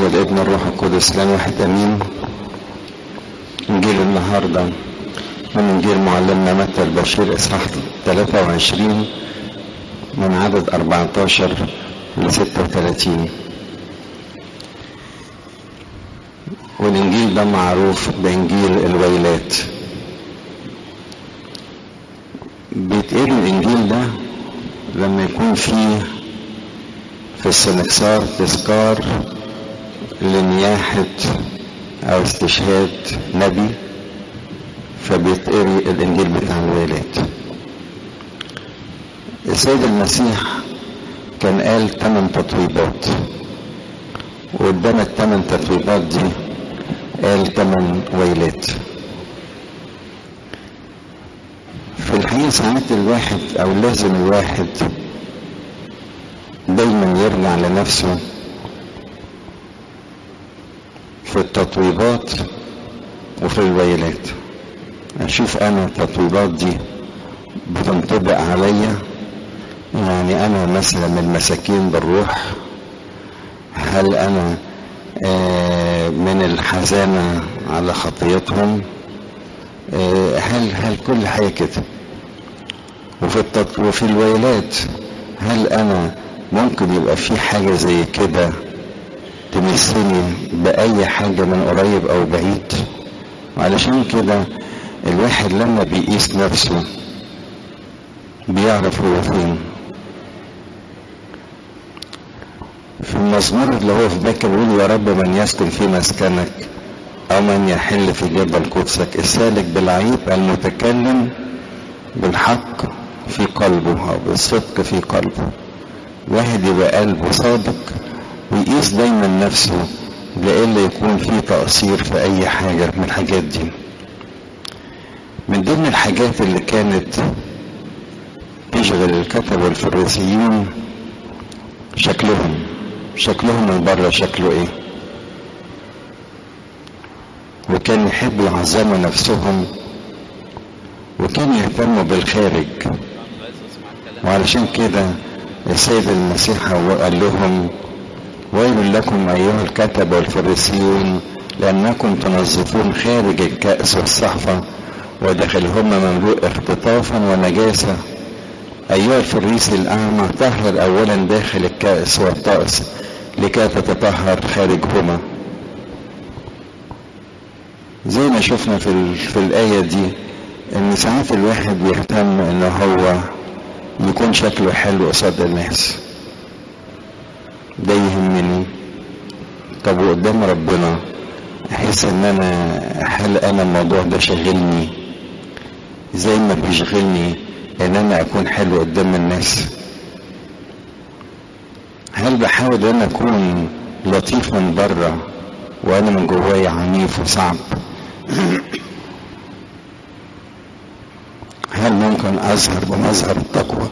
والابن الروح القدس لا واحد امين انجيل النهارده من انجيل معلمنا متى البشير اصحاح 23 من عدد 14 ل 36 والانجيل ده معروف بانجيل الويلات بيتقال الانجيل ده لما يكون فيه في السنكسار تذكار لنياحة او استشهاد نبي فبيتقري الانجيل بتاع الويلات السيد المسيح كان قال ثمان تطويبات وقدام الثمان تطويبات دي قال ثمان ويلات في الحقيقة ساعات الواحد او لازم الواحد دايما يرجع لنفسه في التطويبات وفي الويلات اشوف انا التطويبات دي بتنطبق عليا يعني انا مثلا من المساكين بالروح هل انا آه من الحزانة على خطيتهم آه هل هل كل حاجة كده وفي التط... وفي الويلات هل انا ممكن يبقى في حاجة زي كده تمسني بأي حاجة من قريب أو بعيد وعلشان كده الواحد لما بيقيس نفسه بيعرف هو فين في المزمور اللي هو في باكر بيقول يا رب من يسكن في مسكنك أو من يحل في جبل قدسك السالك بالعيب المتكلم بالحق في قلبه أو بالصدق في قلبه واحد يبقى قلبه صادق ويقيس دايما نفسه لئلا يكون في تقصير في اي حاجة من الحاجات دي من ضمن الحاجات اللي كانت تشغل الكتب والفريسيون شكلهم شكلهم من بره شكله ايه وكان يحبوا يعظموا نفسهم وكان يهتموا بالخارج وعلشان كده السيد المسيح قال لهم ويل لكم أيها الكتب والفريسيون لأنكم تنظفون خارج الكأس والصحفة وداخلهما مملوء اختطافا ونجاسة أيها الفريسي الأعمى طهر أولا داخل الكأس والطأس لكي تتطهر خارجهما زي ما شفنا في, في الآية دي إن ساعات الواحد بيهتم إن هو يكون شكله حلو قصاد الناس ده يهمني طب وقدام ربنا احس ان انا هل انا الموضوع ده شاغلني زي ما بيشغلني ان انا اكون حلو قدام الناس هل بحاول ان انا اكون لطيف من بره وانا من جوايا عنيف وصعب هل ممكن اظهر بمظهر التقوى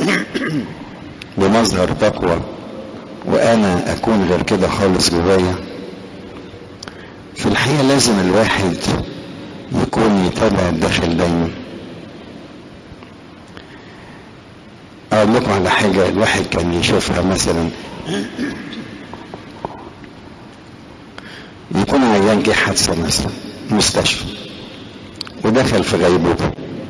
بمظهر تقوى وانا اكون غير كده خالص جوايا في الحقيقة لازم الواحد يكون يتابع الداخل دايما اقول لكم على حاجة الواحد كان يشوفها مثلا يكون عيان جه حادثة مثلا مستشفى ودخل في غيبوبة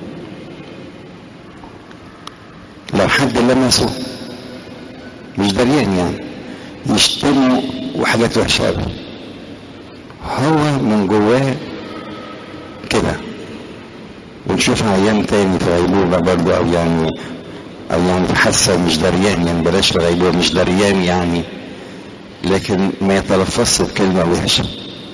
لو حد لمسه مش دريان يعني يشتموا وحاجات وحشة قوي هو من جواه كده ونشوف عيان تاني في غيبوبة برضه أو يعني أو يعني في حاسة مش دريان يعني بلاش في غيبوبة مش دريان يعني لكن ما يتلفظش بكلمة وحشة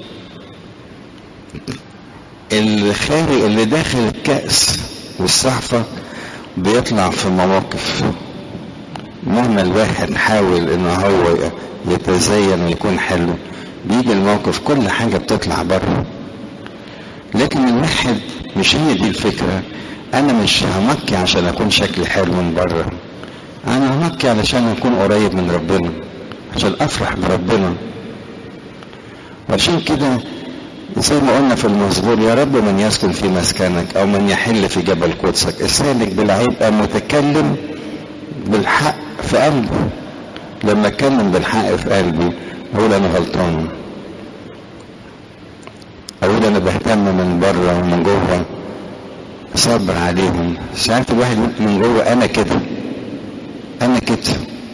الخارج اللي داخل الكأس والصحفة بيطلع في مواقف مهما الواحد حاول ان هو يتزين ويكون حلو بيجي الموقف كل حاجة بتطلع بره لكن الواحد مش هي دي الفكرة انا مش همكي عشان اكون شكلي حلو من بره انا همكي علشان اكون قريب من ربنا عشان افرح بربنا وعشان كده زي ما قلنا في المزمور يا رب من يسكن في مسكنك او من يحل في جبل قدسك السالك بالعيب متكلم بالحق في قلبه لما اتكلم بالحق في قلبي اقول انا غلطان اقول انا بهتم من بره ومن جوه صبر عليهم ساعات الواحد من جوه انا كده انا كده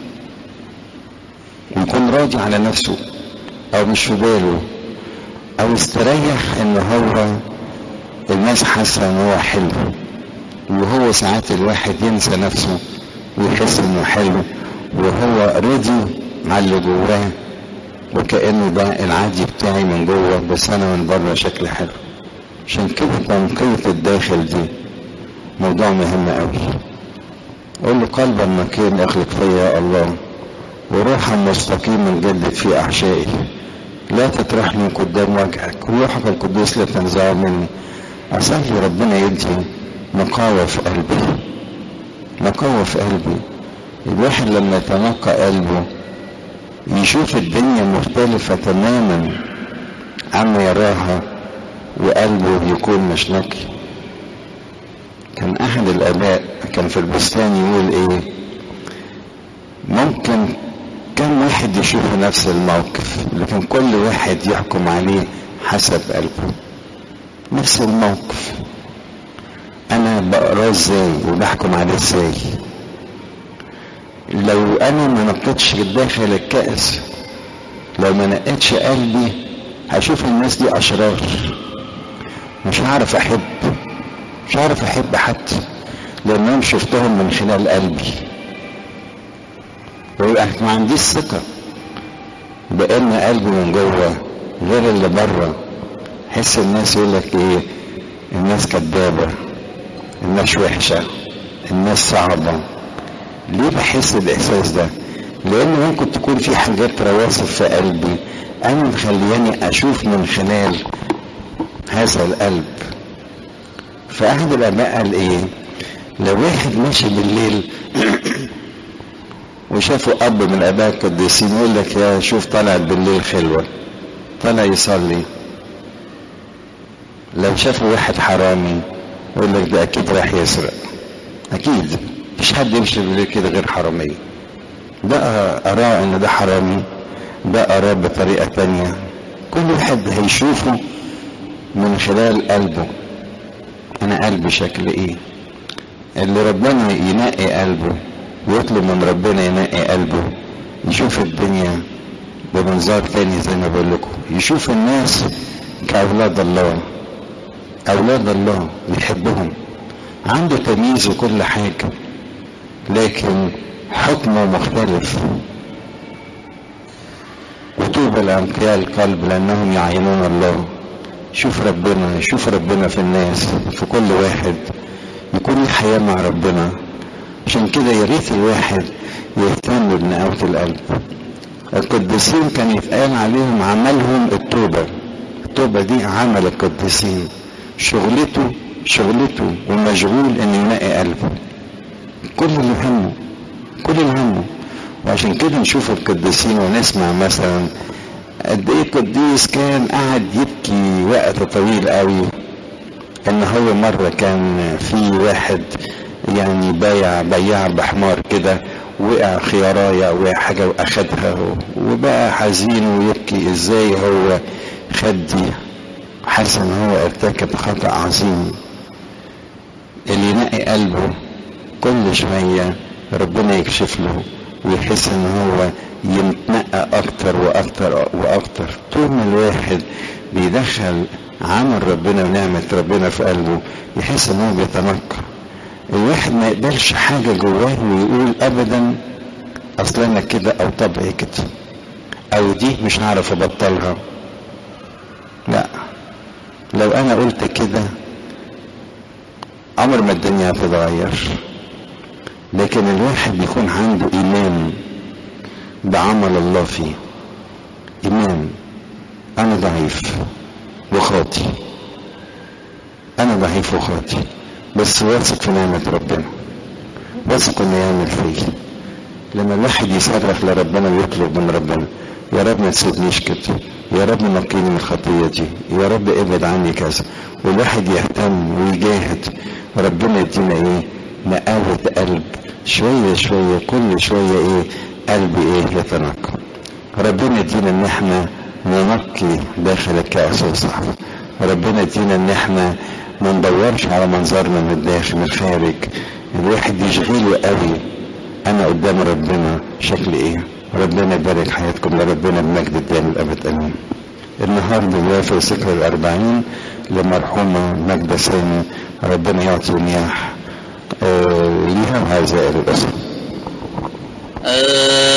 ويكون راضي على نفسه او مش في باله او استريح ان هو الناس حاسه ان هو حلو وهو ساعات الواحد ينسى نفسه ويحس انه حلو وهو راضي على اللي جواه وكأنه ده العادي بتاعي من جوه بس انا من بره شكلي حلو عشان كده تنقية الداخل دي موضوع مهم قوي قول له قلبا مكين اخلق فيا يا الله وروحا مستقيما جدد في احشائي لا تطرحني قدام وجهك وروحك القدوس لا تنزعه مني اصلي ربنا يدي نقاوة في قلبي نقاوة في قلبي الواحد لما يتنقى قلبه يشوف الدنيا مختلفة تماما عما يراها وقلبه يكون مش نقي كان احد الاباء كان في البستان يقول ايه ممكن كم واحد يشوف نفس الموقف لكن كل واحد يحكم عليه حسب قلبه نفس الموقف انا بقراه ازاي وبحكم عليه ازاي لو انا ما نقيتش داخل الكأس لو ما نقيتش قلبي هشوف الناس دي اشرار مش هعرف احب مش هعرف احب حد لانهم شفتهم من خلال قلبي ويبقى ما عنديش ثقة بان قلبي من جوه غير اللي بره حس الناس يقول لك ايه الناس كدابة الناس وحشة الناس صعبة ليه بحس الاحساس ده لان ممكن تكون في حاجات رواسب في قلبي انا مخلياني اشوف من خلال هذا القلب فاحد الاباء قال ايه لو واحد ماشي بالليل وشافوا اب من اباء القديسين يقول لك يا شوف طلع بالليل خلوه طلع يصلي لو شافوا واحد حرامي يقول لك ده اكيد راح يسرق اكيد مفيش حد يمشي بالليل كده غير حرامية ده أراه إن ده حرامي ده أراه بطريقة تانية كل واحد هيشوفه من خلال قلبه أنا قلبي شكل إيه اللي ربنا ينقي قلبه ويطلب من ربنا ينقي قلبه يشوف الدنيا بمنظار تاني زي ما بقول لكم يشوف الناس كأولاد الله أولاد الله يحبهم عنده تمييز وكل حاجة لكن حكمه مختلف وطوبى لأنقياء القلب لأنهم يعينون الله شوف ربنا شوف ربنا في الناس في كل واحد يكون له حياة مع ربنا عشان كده يا ريت الواحد يهتم بنقاوة القلب القديسين كان يتقال عليهم عملهم التوبة التوبة دي عمل القديسين شغلته شغلته ومشغول ان ينقي قلبه كل اللي همه كل اللي همه وعشان كده نشوف القديسين ونسمع مثلا قد ايه قديس كان قاعد يبكي وقت طويل قوي ان هو مرة كان في واحد يعني بايع بياع بحمار كده وقع خيارايا وحاجة واخدها وبقى حزين ويبكي ازاي هو خد دي حاسس ان هو ارتكب خطأ عظيم اللي ينقي قلبه كل شوية ربنا يكشف له ويحس ان هو يتنقى اكتر واكتر واكتر طول ما الواحد بيدخل عمل ربنا ونعمة ربنا في قلبه يحس ان هو بيتنقى الواحد ما يقبلش حاجة جواه ويقول ابدا اصل انا كده او طبعي كده او دي مش هعرف ابطلها لا لو انا قلت كده عمر ما الدنيا هتتغير لكن الواحد بيكون عنده ايمان بعمل الله فيه ايمان انا ضعيف وخاطي انا ضعيف وخاطي بس واثق في نعمة ربنا واثق انه يعمل فيا لما الواحد يصرخ لربنا ويطلب من ربنا يا رب ما تسيبنيش كده يا رب نقيني من الخطية دي يا رب ابعد عني كذا والواحد يهتم ويجاهد ربنا يدينا ايه نقاوة قلب شوية شوية كل شوية ايه قلبي ايه يتنقى ربنا يدينا ان احنا ننقي داخل الكأس والصحف ربنا يدينا ان احنا ما ندورش على منظرنا من الداخل من الخارج الواحد يشغله قوي انا قدام ربنا شكل ايه ربنا يبارك حياتكم لربنا بمجد الدائم الابد امين النهارده بيوافق ذكرى الأربعين لمرحومة ماجدة سامي ربنا يعطي منيح آه ليها وهذا الاسم آه